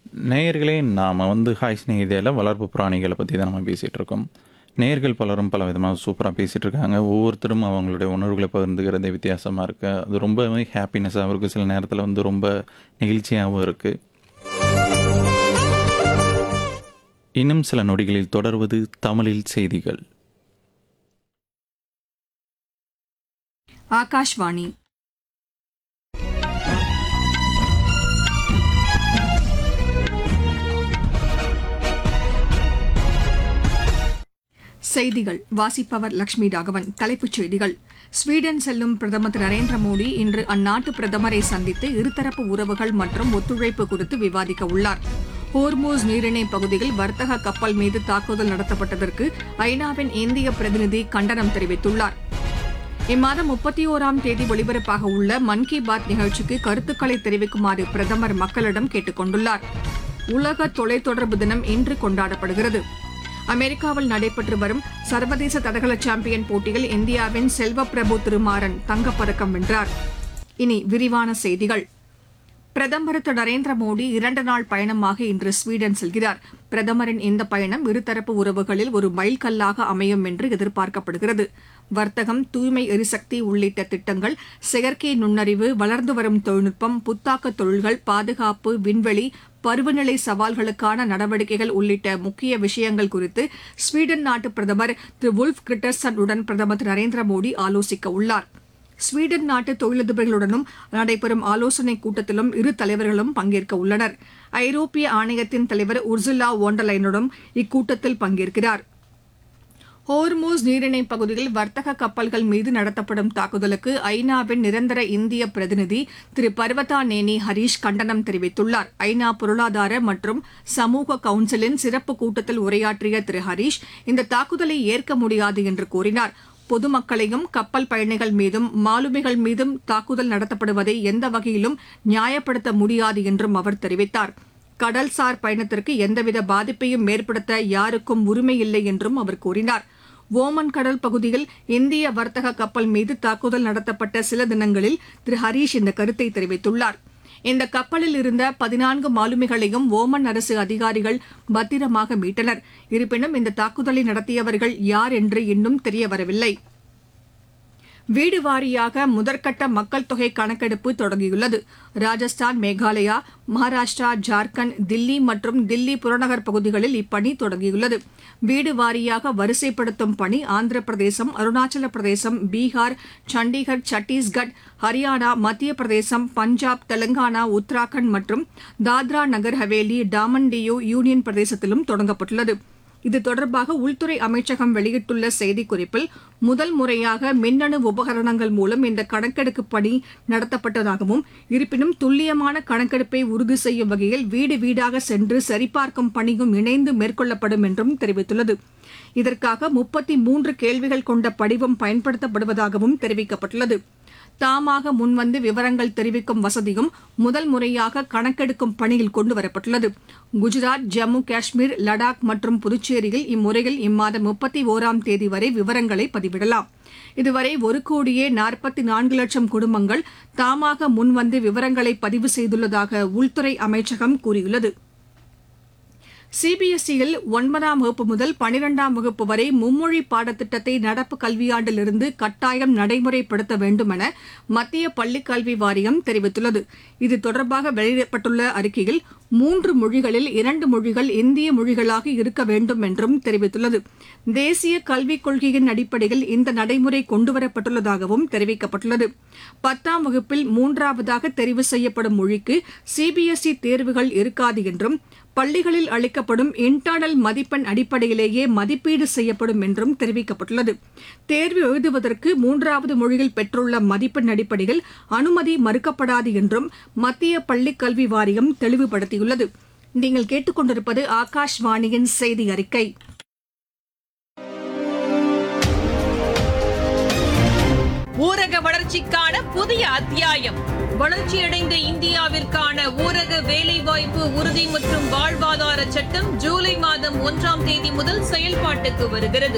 நேயர்களே நாம் வந்து ஹாய் ஸ்நேகிதையில் வளர்ப்பு பிராணிகளை பற்றி தான் நம்ம பேசிகிட்டு இருக்கோம் நேயர்கள் பலரும் பல விதமாக சூப்பராக பேசிகிட்டு இருக்காங்க ஒவ்வொருத்தரும் அவங்களுடைய உணர்வுகளை பகிர்ந்துக்கிறதே வித்தியாசமாக இருக்குது அது ரொம்பவே ஹாப்பினஸாகவும் இருக்குது சில நேரத்தில் வந்து ரொம்ப நெகிழ்ச்சியாகவும் இருக்குது இன்னும் சில நொடிகளில் தொடர்வது தமிழில் செய்திகள் ஆகாஷ்வாணி செய்திகள் வாசிப்பவர் லட்சுமி ராகவன் தலைப்புச் செய்திகள் ஸ்வீடன் செல்லும் பிரதமர் திரு நரேந்திர மோடி இன்று அந்நாட்டு பிரதமரை சந்தித்து இருதரப்பு உறவுகள் மற்றும் ஒத்துழைப்பு குறித்து விவாதிக்க உள்ளார் ஹோர்மூஸ் நீரிணை பகுதியில் வர்த்தக கப்பல் மீது தாக்குதல் நடத்தப்பட்டதற்கு ஐநாவின் இந்திய பிரதிநிதி கண்டனம் தெரிவித்துள்ளார் இம்மாதம் முப்பத்தி ஓராம் தேதி ஒலிபரப்பாக உள்ள மன் கி பாத் நிகழ்ச்சிக்கு கருத்துக்களை தெரிவிக்குமாறு பிரதமர் மக்களிடம் கேட்டுக் கொண்டுள்ளார் உலக தொலைத்தொடர்பு தினம் இன்று கொண்டாடப்படுகிறது அமெரிக்காவில் நடைபெற்று வரும் சர்வதேச தடகள சாம்பியன் போட்டியில் இந்தியாவின் செல்வப்பிரபு திருமாறன் தங்கப்பதக்கம் வென்றார் இனி விரிவான செய்திகள் பிரதமர் திரு நரேந்திர மோடி இரண்டு நாள் பயணமாக இன்று ஸ்வீடன் செல்கிறார் பிரதமரின் இந்த பயணம் இருதரப்பு உறவுகளில் ஒரு மைல்கல்லாக அமையும் என்று எதிர்பார்க்கப்படுகிறது வர்த்தகம் தூய்மை எரிசக்தி உள்ளிட்ட திட்டங்கள் செயற்கை நுண்ணறிவு வளர்ந்து வரும் தொழில்நுட்பம் புத்தாக்க தொழில்கள் பாதுகாப்பு விண்வெளி பருவநிலை சவால்களுக்கான நடவடிக்கைகள் உள்ளிட்ட முக்கிய விஷயங்கள் குறித்து ஸ்வீடன் நாட்டு பிரதமர் திரு வுல்ஃப் கிரிட்டர்சன் உடன் பிரதமர் திரு நரேந்திர மோடி ஆலோசிக்க உள்ளார் ஸ்வீடன் நாட்டு தொழிலதிபர்களுடனும் நடைபெறும் ஆலோசனைக் கூட்டத்திலும் இரு தலைவர்களும் பங்கேற்க உள்ளனர் ஐரோப்பிய ஆணையத்தின் தலைவர் உர்சுலா ஓண்டலைனுடன் இக்கூட்டத்தில் பங்கேற்கிறார் ஹோர்மூஸ் நீரிணை பகுதியில் வர்த்தக கப்பல்கள் மீது நடத்தப்படும் தாக்குதலுக்கு ஐநாவின் நிரந்தர இந்திய பிரதிநிதி திரு பர்வதா நேனி ஹரீஷ் கண்டனம் தெரிவித்துள்ளார் ஐநா பொருளாதார மற்றும் சமூக கவுன்சிலின் சிறப்பு கூட்டத்தில் உரையாற்றிய திரு ஹரீஷ் இந்த தாக்குதலை ஏற்க முடியாது என்று கூறினார் பொதுமக்களையும் கப்பல் பயணிகள் மீதும் மாலுமிகள் மீதும் தாக்குதல் நடத்தப்படுவதை எந்த வகையிலும் நியாயப்படுத்த முடியாது என்றும் அவர் தெரிவித்தார் கடல்சார் பயணத்திற்கு எந்தவித பாதிப்பையும் ஏற்படுத்த யாருக்கும் உரிமை இல்லை என்றும் அவர் கூறினார் ஓமன் கடல் பகுதியில் இந்திய வர்த்தக கப்பல் மீது தாக்குதல் நடத்தப்பட்ட சில தினங்களில் திரு ஹரீஷ் இந்த கருத்தை தெரிவித்துள்ளார் இந்த கப்பலில் இருந்த பதினான்கு மாலுமிகளையும் ஓமன் அரசு அதிகாரிகள் பத்திரமாக மீட்டனர் இருப்பினும் இந்த தாக்குதலை நடத்தியவர்கள் யார் என்று இன்னும் தெரியவரவில்லை வீடு வாரியாக முதற்கட்ட மக்கள் தொகை கணக்கெடுப்பு தொடங்கியுள்ளது ராஜஸ்தான் மேகாலயா மகாராஷ்டிரா ஜார்க்கண்ட் தில்லி மற்றும் தில்லி புறநகர் பகுதிகளில் இப்பணி தொடங்கியுள்ளது வீடு வாரியாக வரிசைப்படுத்தும் பணி ஆந்திர பிரதேசம் அருணாச்சல பிரதேசம் பீகார் சண்டிகர் சத்தீஸ்கட் ஹரியானா மத்திய பிரதேசம் பஞ்சாப் தெலங்கானா உத்தராகண்ட் மற்றும் தாத்ரா நகர் ஹவேலி டாமன் டியூ யூனியன் பிரதேசத்திலும் தொடங்கப்பட்டுள்ளது இது தொடர்பாக உள்துறை அமைச்சகம் வெளியிட்டுள்ள செய்திக்குறிப்பில் முதல் முறையாக மின்னணு உபகரணங்கள் மூலம் இந்த கணக்கெடுப்பு பணி நடத்தப்பட்டதாகவும் இருப்பினும் துல்லியமான கணக்கெடுப்பை உறுதி செய்யும் வகையில் வீடு வீடாக சென்று சரிபார்க்கும் பணியும் இணைந்து மேற்கொள்ளப்படும் என்றும் தெரிவித்துள்ளது இதற்காக முப்பத்தி மூன்று கேள்விகள் கொண்ட படிவம் பயன்படுத்தப்படுவதாகவும் தெரிவிக்கப்பட்டுள்ளது தாமாக முன்வந்து விவரங்கள் தெரிவிக்கும் வசதியும் முதல் முறையாக கணக்கெடுக்கும் பணியில் கொண்டுவரப்பட்டுள்ளது குஜராத் ஜம்மு காஷ்மீர் லடாக் மற்றும் புதுச்சேரியில் இம்முறையில் இம்மாதம் முப்பத்தி ஓராம் தேதி வரை விவரங்களை பதிவிடலாம் இதுவரை ஒரு கோடியே நாற்பத்தி நான்கு லட்சம் குடும்பங்கள் தாமாக முன்வந்து விவரங்களை பதிவு செய்துள்ளதாக உள்துறை அமைச்சகம் கூறியுள்ளது சிபிஎஸ்இயில் ஒன்பதாம் வகுப்பு முதல் பனிரெண்டாம் வகுப்பு வரை மும்மொழி பாடத்திட்டத்தை நடப்பு கல்வியாண்டிலிருந்து கட்டாயம் நடைமுறைப்படுத்த வேண்டும் என மத்திய பள்ளிக் கல்வி வாரியம் தெரிவித்துள்ளது இது தொடர்பாக வெளியிடப்பட்டுள்ள அறிக்கையில் மூன்று மொழிகளில் இரண்டு மொழிகள் இந்திய மொழிகளாக இருக்க வேண்டும் என்றும் தெரிவித்துள்ளது தேசிய கல்விக் கொள்கையின் அடிப்படையில் இந்த நடைமுறை கொண்டுவரப்பட்டுள்ளதாகவும் தெரிவிக்கப்பட்டுள்ளது பத்தாம் வகுப்பில் மூன்றாவதாக தெரிவு செய்யப்படும் மொழிக்கு சிபிஎஸ்இ தேர்வுகள் இருக்காது என்றும் பள்ளிகளில் அளிக்கப்படும் இன்டர்னல் மதிப்பெண் அடிப்படையிலேயே மதிப்பீடு செய்யப்படும் என்றும் தெரிவிக்கப்பட்டுள்ளது தேர்வு எழுதுவதற்கு மூன்றாவது மொழியில் பெற்றுள்ள மதிப்பெண் அடிப்படையில் அனுமதி மறுக்கப்படாது என்றும் மத்திய பள்ளிக் கல்வி வாரியம் தெளிவுபடுத்தியுள்ளது நீங்கள் கேட்டுக்கொண்டிருப்பது ஆகாஷ்வாணியின் செய்தி அறிக்கை ஊரக வளர்ச்சிக்கான புதிய அத்தியாயம் வளர்ச்சியடைந்த இந்தியாவிற்கான ஊரக வேலைவாய்ப்பு உறுதி மற்றும் வாழ்வாதார சட்டம் ஜூலை மாதம் ஒன்றாம் தேதி முதல் செயல்பாட்டுக்கு வருகிறது